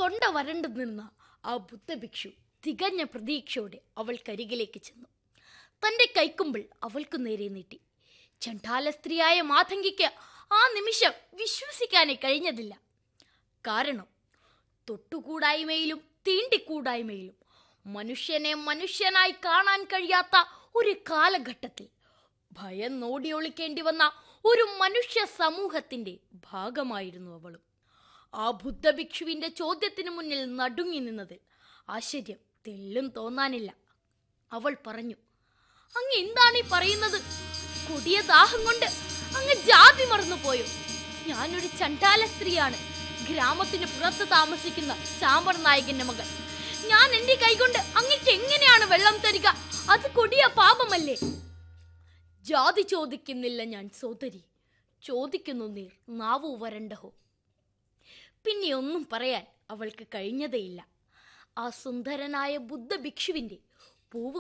തൊണ്ട വരണ്ടു നിന്ന ആ ബുദ്ധഭിക്ഷു തികഞ്ഞ പ്രതീക്ഷയോടെ അവൾക്കരികിലേക്ക് ചെന്നു തന്റെ കൈക്കുമ്പിൾ അവൾക്കു നേരെ നീട്ടി ചണ്ടാല സ്ത്രീയായ മാതങ്കിക്ക് ആ നിമിഷം വിശ്വസിക്കാനേ കഴിഞ്ഞതില്ല കാരണം തൊട്ടുകൂടായ്മയിലും തീണ്ടിക്കൂടായ്മയിലും മനുഷ്യനെ മനുഷ്യനായി കാണാൻ കഴിയാത്ത ഒരു കാലഘട്ടത്തിൽ ഭയം നോടിയൊളിക്കേണ്ടി വന്ന ഒരു മനുഷ്യ സമൂഹത്തിന്റെ ഭാഗമായിരുന്നു അവളും ആ ബുദ്ധഭിക്ഷുവിന്റെ ചോദ്യത്തിന് മുന്നിൽ നടുങ്ങി നിന്നത് ആശ്ചര്യം തെല്ലും തോന്നാനില്ല അവൾ പറഞ്ഞു അങ്ങ് എന്താണ് ഈ പറയുന്നത് കൊടിയ ദാഹം കൊണ്ട് അങ്ങ് ജാതി മറന്നുപോയോ ഞാനൊരു ചണ്ടാല സ്ത്രീയാണ് ഗ്രാമത്തിന് പുറത്ത് താമസിക്കുന്ന സാമ്പർ നായകന്റെ മകൾ ഞാൻ എന്റെ കൈകൊണ്ട് അങ്ങക്ക് എങ്ങനെയാണ് വെള്ളം തരിക അത് കൊടിയ പാപമല്ലേ ജാതി ചോദിക്കുന്നില്ല ഞാൻ സോദരി ചോദിക്കുന്നു നീർ നാവു വരണ്ടഹോ പിന്നെ ഒന്നും പറയാൻ അവൾക്ക് കഴിഞ്ഞതേയില്ല ആ സുന്ദരനായ ബുദ്ധഭിക്ഷുവിന്റെ പൂവ്